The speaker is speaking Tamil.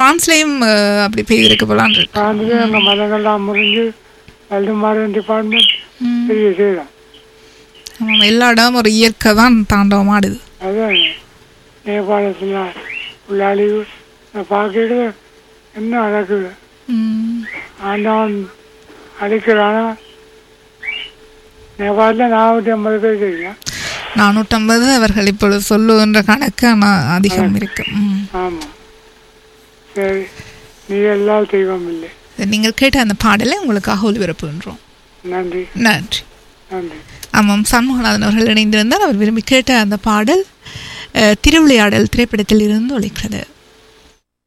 பிரான்ஸ்லயும் அஹ், அப்படி பெய்திருக்கு போலான் இருக்கு சார்ந்து அந்த மதங்கள்லாம் முறிஞ்சு வல்டுமாரன் டிபார்ட்மெண்ட் ம். பெரிய சேதம் ஆமாம் எல்லா இடமும் ஒரு இயற்கை தான் தாண்டவம் ஆடுது அதான் நேபாளத்தில் உள்ள அழிவு நான் பார்க்கறது என்ன நடக்குது ம். ஆண்டவன் அழிக்கிறானா நேபாளத்தில் நானூற்றி ஐம்பது பேர் தெரியும் நானூற்றம்பது அவர்கள் இப்பொழுது சொல்லுகின்ற கணக்கு ஆனால் அதிகம் இருக்கு ம். ஆமாம் சரி நீ எல்லாம் தெய்வம் இல்லை நீங்கள் கேட்ட அந்த பாடலை உங்களுக்காக ஒளிபரப்புகின்றோம் நன்றி நன்றி நன்றி ஆமாம் சண்முகநாதன் அவர்கள் இணைந்திருந்தார் அவர் விரும்பி கேட்ட அந்த பாடல் அஹ், திருவிளையாடல் திரைப்படத்தில் இருந்து ஒழிக்கிறது